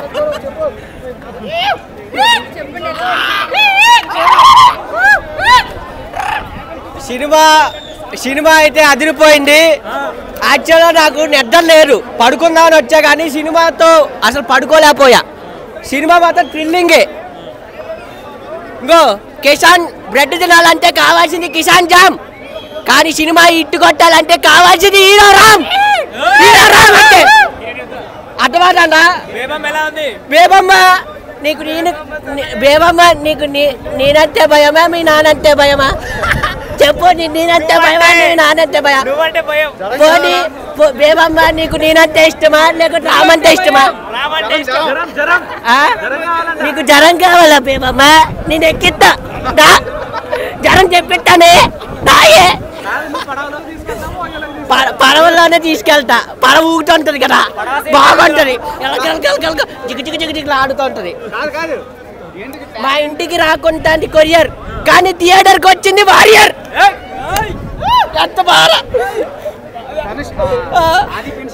Cinema cinema అయితే అదిరిపోయింది యాక్చువల్గా నాకు నిద్ర లేదు పడుకుందామని వచ్చా కానీ సినిమాతో అసలు పడుకోలేకపోయా సినిమా మాత్రం థ్రిల్లింగే ఇంకో కిసాన్ బ్రెడ్ తినాలంటే కావాల్సింది కిసాన్ జామ్ కానీ సినిమా ఇట్టు కొట్టాలంటే కావాల్సింది హీరో రామ్ హీరో రామ్ అంటే అర్థమవుతుందా బేబం ఎలా ఉంది బేబమ్మ నీకు నేను నీ- బేబమ్మ నీకు నీ- నేనంటే భయమా మీ నానంటే భయమా చెప్పు నీ నేనంటే భయమా నీ నానంటే భయం నువ్వంటే భయం పోనీ పో- బేబమ్మ నీకు నేనంటే ఇష్టమా లేకపోతే రామంటే ఇష్టమా రామంటే ఇష్టం జరం జరం ఆ? నీకు జ్వరం కావాలా బేబమ్మ నేను ఎక్కిస్తా దా జ్వరం చెప్పిస్తానే దాయే పడ- పడవలోనే తీసుకెళ్తా పడవ ఊగుతుంటది కదా బాగుంటది ఎలకలకలకలక జిగ జిగ జిగ జిగ ఆడుతూ ఉంటది మా ఇంటికి రాకుండా కొరియర్ కానీ థియేటర్కి వచ్చింది వారియర్ ఎంత బాగా